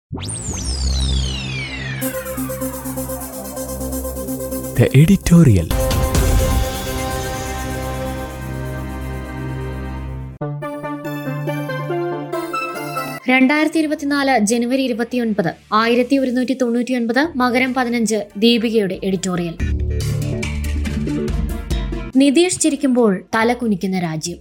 The editorial. രണ്ടായിരത്തി ഇരുപത്തിനാല് ജനുവരി ഇരുപത്തിയൊൻപത് ആയിരത്തി ഒരുന്നൂറ്റി തൊണ്ണൂറ്റിയൊൻപത് മകരം പതിനഞ്ച് ദീപികയുടെ എഡിറ്റോറിയൽ നിതീഷ് ചിരിക്കുമ്പോൾ തല കുനിക്കുന്ന രാജ്യം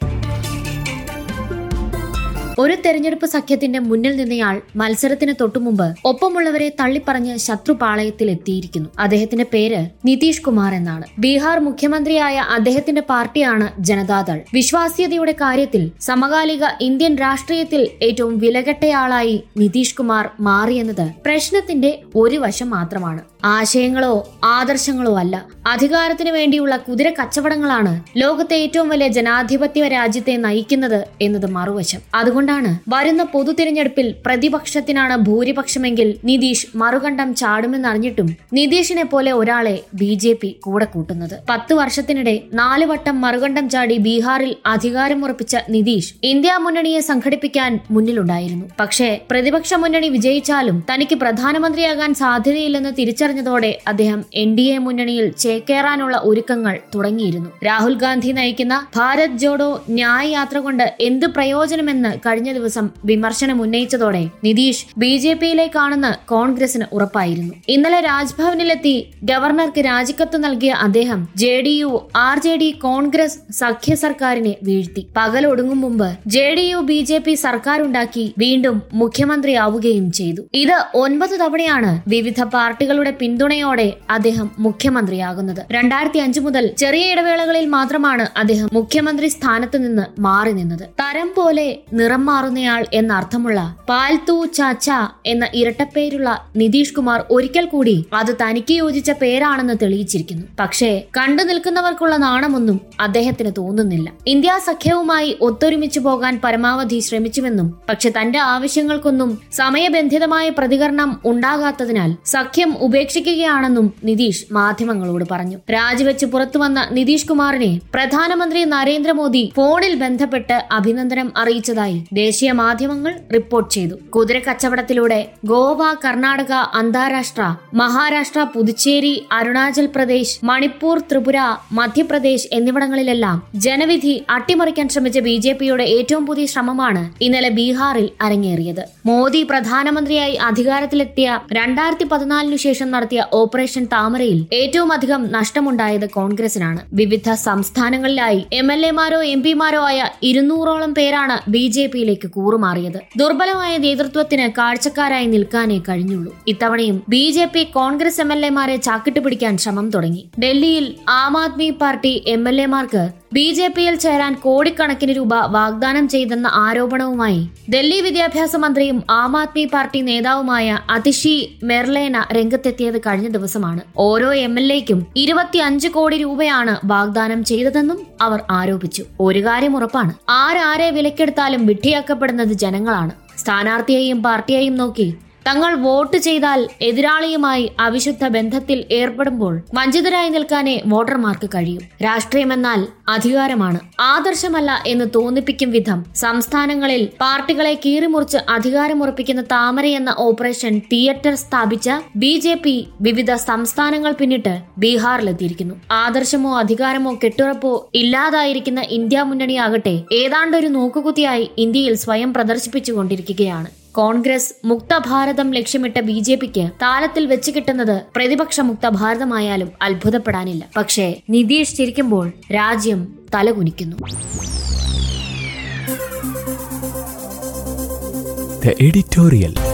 ഒരു തെരഞ്ഞെടുപ്പ് സഖ്യത്തിന്റെ മുന്നിൽ നിന്നയാൾ മത്സരത്തിന് തൊട്ടുമുമ്പ് ഒപ്പമുള്ളവരെ തള്ളിപ്പറഞ്ഞ് ശത്രുപാളയത്തിൽ എത്തിയിരിക്കുന്നു അദ്ദേഹത്തിന്റെ പേര് നിതീഷ് കുമാർ എന്നാണ് ബീഹാർ മുഖ്യമന്ത്രിയായ അദ്ദേഹത്തിന്റെ പാർട്ടിയാണ് ജനതാദൾ വിശ്വാസ്യതയുടെ കാര്യത്തിൽ സമകാലിക ഇന്ത്യൻ രാഷ്ട്രീയത്തിൽ ഏറ്റവും വിലകെട്ടയാളായി നിതീഷ് കുമാർ മാറിയെന്നത് പ്രശ്നത്തിന്റെ ഒരു വശം മാത്രമാണ് ആശയങ്ങളോ ആദർശങ്ങളോ അല്ല അധികാരത്തിന് വേണ്ടിയുള്ള കുതിര കച്ചവടങ്ങളാണ് ലോകത്തെ ഏറ്റവും വലിയ ജനാധിപത്യ രാജ്യത്തെ നയിക്കുന്നത് എന്നത് മറുവശം അതുകൊണ്ടാണ് വരുന്ന പൊതു തിരഞ്ഞെടുപ്പിൽ പ്രതിപക്ഷത്തിനാണ് ഭൂരിപക്ഷമെങ്കിൽ നിതീഷ് മറുകണ്ഠം ചാടുമെന്നറിഞ്ഞിട്ടും നിതീഷിനെ പോലെ ഒരാളെ ബി ജെ പി കൂടെ കൂട്ടുന്നത് പത്ത് വർഷത്തിനിടെ നാല് വട്ടം മറുകണ്ഠം ചാടി ബീഹാറിൽ അധികാരമുറപ്പിച്ച നിതീഷ് ഇന്ത്യ മുന്നണിയെ സംഘടിപ്പിക്കാൻ മുന്നിലുണ്ടായിരുന്നു പക്ഷേ പ്രതിപക്ഷ മുന്നണി വിജയിച്ചാലും തനിക്ക് പ്രധാനമന്ത്രിയാകാൻ സാധ്യതയില്ലെന്ന് തിരിച്ചറിഞ്ഞതോടെ അദ്ദേഹം എൻ ഡി എ മുന്നണിയിൽ ചേക്കേറാനുള്ള ഒരുക്കങ്ങൾ തുടങ്ങിയിരുന്നു രാഹുൽ ഗാന്ധി നയിക്കുന്ന ഭാരത് ജോഡോ ന്യായ് യാത്ര കൊണ്ട് എന്ത് പ്രയോജനമെന്ന് കഴിഞ്ഞ ദിവസം വിമർശനം ഉന്നയിച്ചതോടെ നിതീഷ് ബി ജെ പിയിലേക്കാണെന്ന് കോൺഗ്രസിന് ഉറപ്പായിരുന്നു ഇന്നലെ രാജ്ഭവനിലെത്തി ഗവർണർക്ക് രാജിക്കത്ത് നൽകിയ അദ്ദേഹം J D U R J D Congress സഖ്യ സർക്കാരിനെ വീഴ്ത്തി പകൽ ഒടുങ്ങും മുമ്പ് J D U B J P സർക്കാരുണ്ടാക്കി വീണ്ടും മുഖ്യമന്ത്രിയാവുകയും ചെയ്തു ഇത് ഒൻപത് തവണയാണ് വിവിധ പാർട്ടികളുടെ പിന്തുണയോടെ അദ്ദേഹം മുഖ്യമന്ത്രിയാകുന്നത് രണ്ടായിരത്തി അഞ്ചു മുതൽ ചെറിയ ഇടവേളകളിൽ മാത്രമാണ് അദ്ദേഹം മുഖ്യമന്ത്രി സ്ഥാനത്ത് നിന്ന് മാറി നിന്നത് തരം പോലെ നിറം മാറുന്നയാൾ എന്നർത്ഥമുള്ള പാൽത്തു ചാച്ച എന്ന ഇരട്ടപ്പേരുള്ള നിതീഷ് കുമാർ ഒരിക്കൽ കൂടി അത് തനിക്ക് യോജിച്ച പേരാണെന്ന് തെളിയിച്ചിരിക്കുന്നു പക്ഷേ കണ്ടു നിൽക്കുന്നവർക്കുള്ള നാണമൊന്നും അദ്ദേഹത്തിന് തോന്നുന്നില്ല ഇന്ത്യ സഖ്യവുമായി ഒത്തൊരുമിച്ചു പോകാൻ പരമാവധി ശ്രമിച്ചുവെന്നും പക്ഷെ തന്റെ ആവശ്യങ്ങൾക്കൊന്നും സമയബന്ധിതമായ പ്രതികരണം ഉണ്ടാകാത്തതിനാൽ സഖ്യം ഉപേക്ഷിക്കുകയാണെന്നും നിതീഷ് മാധ്യമങ്ങളോട് പറഞ്ഞു രാജിവെച്ച് പുറത്തുവന്ന നിതീഷ് കുമാറിനെ പ്രധാനമന്ത്രി നരേന്ദ്രമോദി ഫോണിൽ ബന്ധപ്പെട്ട് അഭിനന്ദനം അറിയിച്ചതായി ദേശീയ മാധ്യമങ്ങൾ റിപ്പോർട്ട് ചെയ്തു കുതിര കച്ചവടത്തിലൂടെ ഗോവ കർണാടക അന്താരാഷ്ട്ര മഹാരാഷ്ട്ര പുതുച്ചേരി അരുണാചൽ പ്രദേശ് മണിപ്പൂർ ത്രിപുര മധ്യപ്രദേശ് എന്നിവിടങ്ങളിലെല്ലാം ജനവിധി അട്ടിമറിക്കാൻ ശ്രമിച്ച ബി ജെ പിയുടെ ഏറ്റവും പുതിയ ശ്രമമാണ് ഇന്നലെ ബീഹാറിൽ അരങ്ങേറിയത് മോദി പ്രധാനമന്ത്രിയായി അധികാരത്തിലെത്തിയ രണ്ടായിരത്തി പതിനാലിനു ശേഷം നടത്തിയ ഓപ്പറേഷൻ താമരയിൽ ഏറ്റവും അധികം നഷ്ടമുണ്ടായത് കോൺഗ്രസിനാണ് വിവിധ സംസ്ഥാനങ്ങളിലായി എം എൽ എമാരോ എം പിമാരോ ആയ ഇരുന്നൂറോളം പേരാണ് ബി ജെ പിയിലേക്ക് കൂറുമാറിയത് ദുർബലമായ നേതൃത്വത്തിന് കാഴ്ചക്കാരായി നിൽക്കാനേ കഴിഞ്ഞുള്ളൂ ഇത്തവണയും B J P Congress M L എമാരെ ചാക്കിട്ട് പിടിക്കാൻ ശ്രമം തുടങ്ങി ഡൽഹിയിൽ Aam Aadmi party M L എമാർക്ക് ബി ജെ പിയിൽ ചേരാൻ കോടിക്കണക്കിന് രൂപ വാഗ്ദാനം ചെയ്തെന്ന ആരോപണവുമായി ഡൽഹി വിദ്യാഭ്യാസ മന്ത്രിയും ആം ആദ്മി പാർട്ടി നേതാവുമായ അതിഷി മെർലേന രംഗത്തെത്തിയത് കഴിഞ്ഞ ദിവസമാണ് ഓരോ എം എൽ എക്കും ഇരുപത്തിയഞ്ച് കോടി രൂപയാണ് വാഗ്ദാനം ചെയ്തതെന്നും അവർ ആരോപിച്ചു ഒരു കാര്യം ഉറപ്പാണ് ആരാരെ വിലക്കെടുത്താലും വിഡ്ഢിയാക്കപ്പെടുന്നത് ജനങ്ങളാണ് സ്ഥാനാർത്ഥിയെയും പാർട്ടിയെയും നോക്കി തങ്ങൾ വോട്ട് ചെയ്താൽ എതിരാളിയുമായി അവിശുദ്ധ ബന്ധത്തിൽ ഏർപ്പെടുമ്പോൾ വഞ്ചിതരായി നിൽക്കാനേ വോട്ടർമാർക്ക് കഴിയും രാഷ്ട്രീയമെന്നാൽ അധികാരമാണ് ആദർശമല്ല എന്ന് തോന്നിപ്പിക്കും വിധം സംസ്ഥാനങ്ങളിൽ പാർട്ടികളെ കീറിമുറിച്ച് അധികാരമുറപ്പിക്കുന്ന താമര എന്ന ഓപ്പറേഷൻ തിയേറ്റർ സ്ഥാപിച്ച ബി ജെ പി വിവിധ സംസ്ഥാനങ്ങൾ പിന്നിട്ട് ബീഹാറിലെത്തിയിരിക്കുന്നു ആദർശമോ അധികാരമോ കെട്ടുറപ്പോ ഇല്ലാതായിരിക്കുന്ന ഇന്ത്യ മുന്നണിയാകട്ടെ ഏതാണ്ടൊരു നോക്കുകുത്തിയായി ഇന്ത്യയിൽ സ്വയം പ്രദർശിപ്പിച്ചുകൊണ്ടിരിക്കുകയാണ് കോൺഗ്രസ് മുക്ത ഭാരതം ലക്ഷ്യമിട്ട ബി ജെ പിക്ക് താലത്തിൽ വെച്ച് കിട്ടുന്നത് പ്രതിപക്ഷ മുക്ത ഭാരതമായാലും അത്ഭുതപ്പെടാനില്ല പക്ഷേ നിതീഷ് ചിരിക്കുമ്പോൾ രാജ്യം തലകുനിക്കുന്നു The editorial.